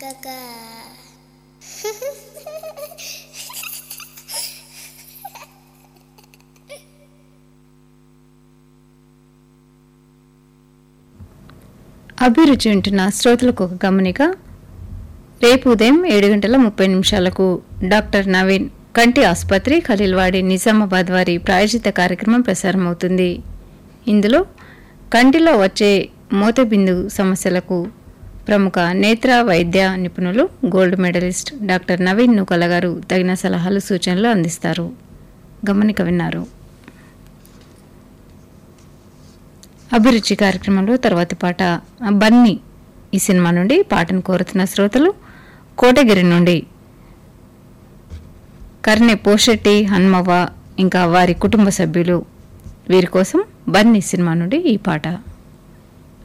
Caca. అభిరుచి ఉంటున్న శ్రోతలకు ఒక గమనిక రేపు ఉదయం ఏడు గంటల ముప్పై నిమిషాలకు డాక్టర్ నవీన్ కంటి ఆసుపత్రి ఖలీల్వాడి నిజామాబాద్ వారి ప్రాయోజిత కార్యక్రమం ప్రసారమవుతుంది ఇందులో కంటిలో వచ్చే మోతబిందు సమస్యలకు ప్రముఖ నేత్ర వైద్య నిపుణులు gold medallist doctor Naveen Nookala garu తగిన సలహాలు సూచనలు అందిస్తారు గమనిక విన్నారు అభిరుచి కార్యక్రమంలో తర్వాతి పాట బన్నీ ఈ సినిమా నుండి పాటను కోరుతున్న శ్రోతలు కోటగిరి నుండి కర్నె పోషెట్టి హన్మవ్వ ఇంకా వారి కుటుంబ సభ్యులు వీరి కోసం బన్నీ సినిమా నుండి ఈ పాట